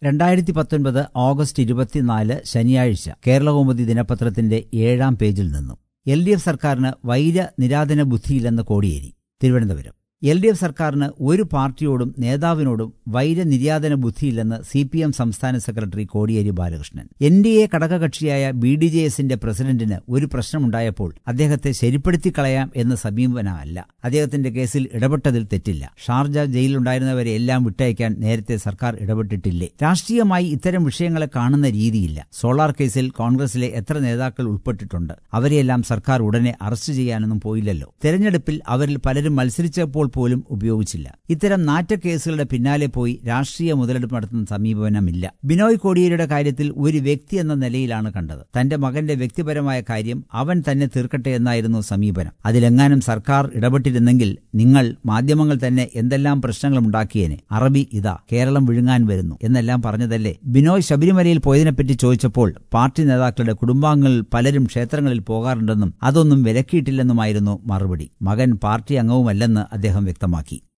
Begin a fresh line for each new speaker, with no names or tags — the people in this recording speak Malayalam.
രണ്ടായിരത്തി പത്തൊൻപത് ഓഗസ്റ്റ് ഇരുപത്തിനാല് ശനിയാഴ്ച കേരളകൗമുദി ദിനപത്രത്തിന്റെ ഏഴാം പേജിൽ നിന്നും എൽ ഡി എഫ് സർക്കാരിന് വൈര നിരാധന ബുദ്ധിയില്ലെന്ന് Kodiyeri Thiruvananthapuram L D F സർക്കാരിന് ഒരു പാർട്ടിയോടും നേതാവിനോടും വൈര നിര്യാതന ബുദ്ധിയില്ലെന്ന് സി പി എം സംസ്ഥാന secretary Kodiyeri Balakrishnan N D A ഘടകകക്ഷിയായ ബി ഡി ജെ എസിന്റെ പ്രസിഡന്റിന് ഒരു പ്രശ്നമുണ്ടായപ്പോൾ അദ്ദേഹത്തെ ശരിപ്പെടുത്തിക്കളയാം എന്ന സമീപനമല്ല അദ്ദേഹത്തിന്റെ കേസിൽ ഇടപെട്ടതിൽ തെറ്റില്ല ഷാർജ ജയിലിലുണ്ടായിരുന്നവരെ എല്ലാം വിട്ടയക്കാൻ നേരത്തെ സർക്കാർ ഇടപെട്ടിട്ടില്ലേ രാഷ്ട്രീയമായി ഇത്തരം വിഷയങ്ങളെ കാണുന്ന രീതിയില്ല സോളാർ കേസിൽ കോൺഗ്രസിലെ എത്ര നേതാക്കൾ ഉൾപ്പെട്ടിട്ടുണ്ട് അവരെയെല്ലാം സർക്കാർ ഉടനെ അറസ്റ്റ് ചെയ്യാനൊന്നും പോയില്ലല്ലോ തെരഞ്ഞെടുപ്പിൽ അവരിൽ പലരും മത്സരിച്ചപ്പോൾ പോലും ഉപയോഗിച്ചില്ല ഇത്തരം നാറ്റ കേസുകളുടെ പിന്നാലെ പോയി രാഷ്ട്രീയ മുതലെടുപ്പ് നടത്തുന്ന സമീപനമില്ല ബിനോയ് കോടിയേരിയുടെ കാര്യത്തിൽ ഒരു വ്യക്തി എന്ന നിലയിലാണ് കണ്ടത് തന്റെ മകന്റെ വ്യക്തിപരമായ കാര്യം അവൻ തന്നെ തീർക്കട്ടെ എന്നായിരുന്നു സമീപനം അതിലെങ്ങാനും സർക്കാർ ഇടപെട്ടിരുന്നെങ്കിൽ നിങ്ങൾ മാധ്യമങ്ങൾ തന്നെ എന്തെല്ലാം പ്രശ്നങ്ങൾ ഉണ്ടാക്കിയേനെ അറബി ഇതാ കേരളം വിഴുങ്ങാൻ വരുന്നു എന്നെല്ലാം പറഞ്ഞതല്ലേ ബിനോയ് ശബരിമലയിൽ പോയതിനെപ്പറ്റി ചോദിച്ചപ്പോൾ പാർട്ടി നേതാക്കളുടെ കുടുംബാംഗങ്ങൾ പലരും ക്ഷേത്രങ്ങളിൽ പോകാറുണ്ടെന്നും അതൊന്നും വിലക്കിയിട്ടില്ലെന്നുമായിരുന്നു മറുപടി മകൻ പാർട്ടി അംഗവുമല്ലെന്ന് അദ്ദേഹം വ്യക്തമാക്കി